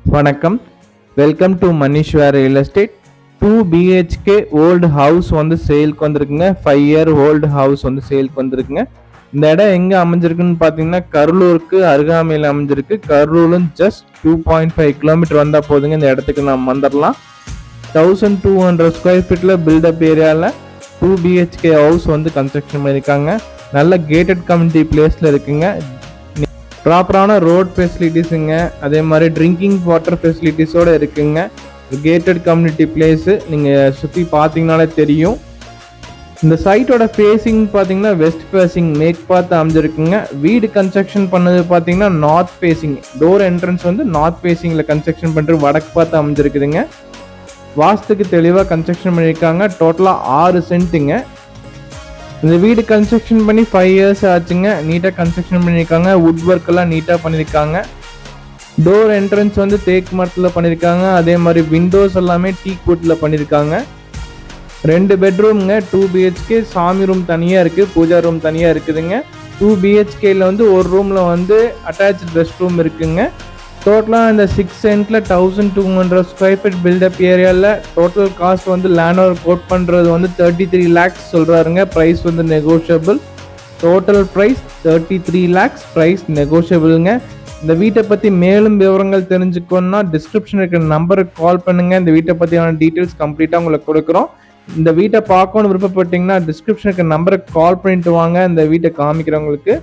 வணக்கம் welcome to Manishwa real estate two BHK old house வந்து சேல்க்கு வந்திருக்குங்க ஃபைவ் இயர் ஓல்டு ஹவுஸ் வந்து சேல்க்கு வந்திருக்குங்க இந்த இடம் எங்கே அமைஞ்சிருக்குன்னு பார்த்தீங்கன்னா கரூருக்கு அருகாமையில் அமைஞ்சிருக்கு கரூரும் just two point five kilometre வந்தால் போதுங்க இந்த இடத்துக்கு நம்ம வந்துடலாம் தௌசண்ட் டூ ஹண்ட்ரட் ஸ்கொயர் ஃபீட்டில் பில்டப் ஏரியாவில் டூ பிஹெச்கே ஹவுஸ் வந்து கன்ஸ்ட்ரக்ஷன் பண்ணியிருக்காங்க நல்ல கேட்டட் கம்யூனிட்டி பிளேஸில் இருக்குங்க ப்ராப்பரான ரோட் ஃபெசிலிட்டிஸுங்க அதே மாதிரி ட்ரிங்கிங் வாட்டர் ஃபெசிலிட்டிஸோடு இருக்குங்க கேட்டட் கம்யூனிட்டி பிளேஸு நீங்கள் சுற்றி பார்த்தீங்கனாலே தெரியும் இந்த சைட்டோட ஃபேஸிங் பார்த்தீங்கன்னா வெஸ்ட் ஃபேஸிங் மேக் பார்த்து அமைஞ்சிருக்குங்க வீடு கன்ஸ்ட்ரக்ஷன் பண்ணது பார்த்தீங்கன்னா நார்த் ஃபேஸிங் டோர் என்ட்ரன்ஸ் வந்து நார்த் ஃபேஸிங்கில் கன்ஸ்ட்ரக்ஷன் பண்ணுறது வடக்கு பார்த்து அமைஞ்சிருக்குதுங்க வாஸ்துக்கு தெளிவாக கன்ஸ்ட்ரக்ஷன் பண்ணியிருக்காங்க டோட்டலாக ஆறு சென்ட்டுங்க இந்த வீடு கன்ஸ்ட்ரக்ஷன் பண்ணி ஃபைவ் இயர்ஸ் ஆச்சுங்க நீட்டாக கன்ஸ்ட்ரக்ஷன் பண்ணியிருக்காங்க வுட் ஒர்க் எல்லாம் நீட்டாக பண்ணியிருக்காங்க டோர் என்ட்ரன்ஸ் வந்து தேக் மரத்தில் பண்ணியிருக்காங்க அதே மாதிரி விண்டோஸ் எல்லாமே டீக் வுட்டில் பண்ணியிருக்காங்க ரெண்டு பெட்ரூம்ங்க டூ பிஹெச்கே சாமி ரூம் தனியாக இருக்குது பூஜா ரூம் தனியாக இருக்குதுங்க டூ பிஹெச்கேல வந்து ஒரு ரூமில் வந்து அட்டாச் ரெஸ்ட் ரூம் இருக்குங்க டோட்டலாக இந்த சிக்ஸ் சென்ட்டில் thousand two hundred square feet built up ஏரியாவில் டோட்டல் காஸ்ட் வந்து லேண்ட் ஓவர் கோட் பண்ணுறது வந்து தேர்ட்டி த்ரீ லேக்ஸ் சொல்கிறாருங்க ப்ரைஸ் வந்து negotiable total price thirty three lakhs price நெகோஷியபிளுங்க இந்த வீட்டை பற்றி மேலும் விவரங்கள் தெரிஞ்சுக்கணும்னா டிஸ்கிரிப்ஷன் இருக்கிற நம்பருக்கு கால் பண்ணுங்கள் இந்த வீட்டை பற்றியான டீட்டெயில்ஸ் கம்ப்ளீட்டாக உங்களுக்கு கொடுக்குறோம் இந்த வீட்டை பார்க்கணும்னு விருப்பப்பட்டீங்கன்னா டிஸ்கிரிப்ஷனுக்கு நம்பருக்கு கால் பண்ணிட்டு வாங்க இந்த வீட்டை காமிக்கிறவங்களுக்கு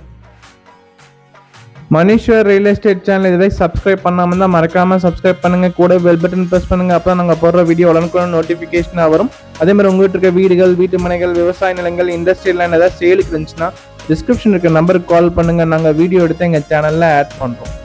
மணீஸ்வர் ரியல் எஸ்டேட் சேனல் இதை சப்ஸ்கிரைப் பண்ணாமல் தான் மறக்காமல் சப்ஸ்கிரைப் பண்ணுங்கள் கூட பெல் பட்டன் ப்ரெஸ் பண்ணுங்கள் அப்போ நாங்கள் போடுற வீடியோ உடனுக்குடன் நோட்டிஃபிகேஷனாக வரும் அதே மாதிரி உங்கள்கிட்ட இருக்க வீடுகள் வீட்டு மனைகள் விவசாய நிலங்கள் இண்டஸ்ட்ரியல் லேண்ட் ஏதாவது சேலுக்கு இருந்துச்சுன்னா டிஸ்கிரிப்ஷன் இருக்க நம்பருக்கு கால் பண்ணுங்கள் நாங்கள் வீடியோ எடுத்து எங்கள் சேனலில் ஆட் பண்ணுறோம்